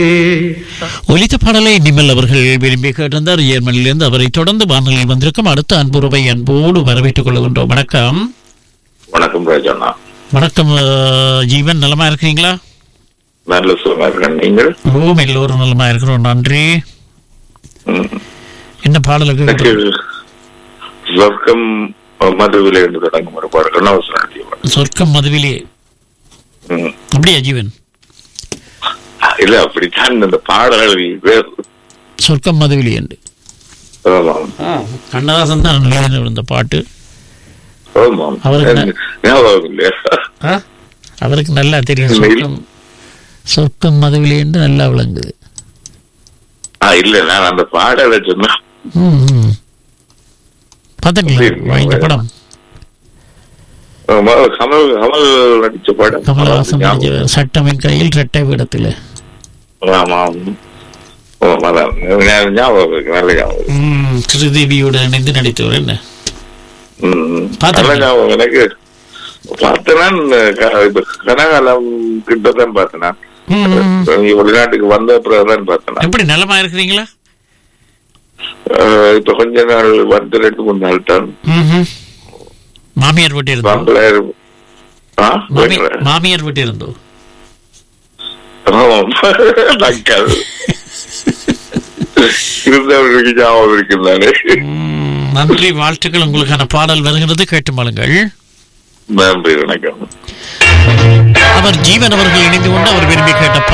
ஒலித்த பாடலை நிமல் அவர்கள் விரும்பி கேட்டிருந்தார் ஜெர்மனியிலிருந்து அவரை தொடர்ந்து வானொலியில் வந்திருக்கும் அடுத்த அன்புறவை அன்போடு வரவேற்றுக் கொள்கின்றோம் வணக்கம் வணக்கம் ராஜண்ணா வணக்கம் அஹ், ஜீவன் நலமா இருக்கிறீங்களா நல்ல சுகமா இருக்கேன் நீங்கள் ஓம் எல்லோரும் நலமா இருக்கிறோம் நன்றி ம். என்ன பாடலுக்கு எனக்கு சொர்க்கம் மதுவில என்று தொடங்கும் ஒரு பாடல் கண்ணாவசனம் சொர்க்கம் மதுவிலே அப்படியா ஜீவன் இல்ல அப்படித்தான் இந்த பாடல்கள் வேறு சொர்க்கம் மதுவிலே என்று ஆமாம் கண்ணதாசன் தான் எழுதின இந்த பாட்டு ஆமாம் அவருக்கு என்ன? ஞாபகம் இல்லையா ஆ? அவருக்கு நல்லா தெரியும் இல்லை. சொர்க்கம் சொர்க்கம் மதுவிலே என்று நல்லா விளங்குது ஆ இல்ல நான் அந்த பாடலை சொன்னேன் ம், ம். பார்த்தீங்களா சரி, இந்த படம் ஆமா, கமல் கமல் நடிச்ச படம் கமலஹாசன் ஞாபகம். நடிச்ச சட்டமின் கையில் இரட்டை விடத்தில் ஆமாம் ஆமாம், அதான். ஞா- ஞாபகம் இருக்கு நல்ல ஞாபகம் இருக்கு. ஸ்ரீதேவியோடு இணைந்து நடித்தவர் என்ன ம், ம். பார்த்தேன். நல்ல ஞாபகம் எனக்கு பார்த்தேன்னா இப்ப கனகாலம் கிட்டதான் பார்த்தேன் நான். ம். இங்க வெளிநாட்டுக்கு வந்த பிறகுதான் பார்த்தேன் நான். எப்படி நலமா இருக்கிறீங்களா அஹ், இப்ப கொஞ்ச நாள் வந்து ரெண்டு மூணு நாள் தான் ம்ஹும். மாமியார் வீட்டு இருந்தோ மாப்பிள்ளையர் ஆ மாமி- கேட்கல. மாமியார் வீட்டு இருந்தோ ஆமாம். நக்கல். இருந்தவர்களுக்கு ஞாபகம் இருக்குந்தானே ம், நன்றி வாழ்த்துக்கள் உங்களுக்கான பாடல் வருகிறது கேட்டு மாளுங்கள் நன்றி வணக்கம் அவர் ஜீவன் அவர்கள் இணைந்து கொண்டு அவர் விரும்பி கேட்ட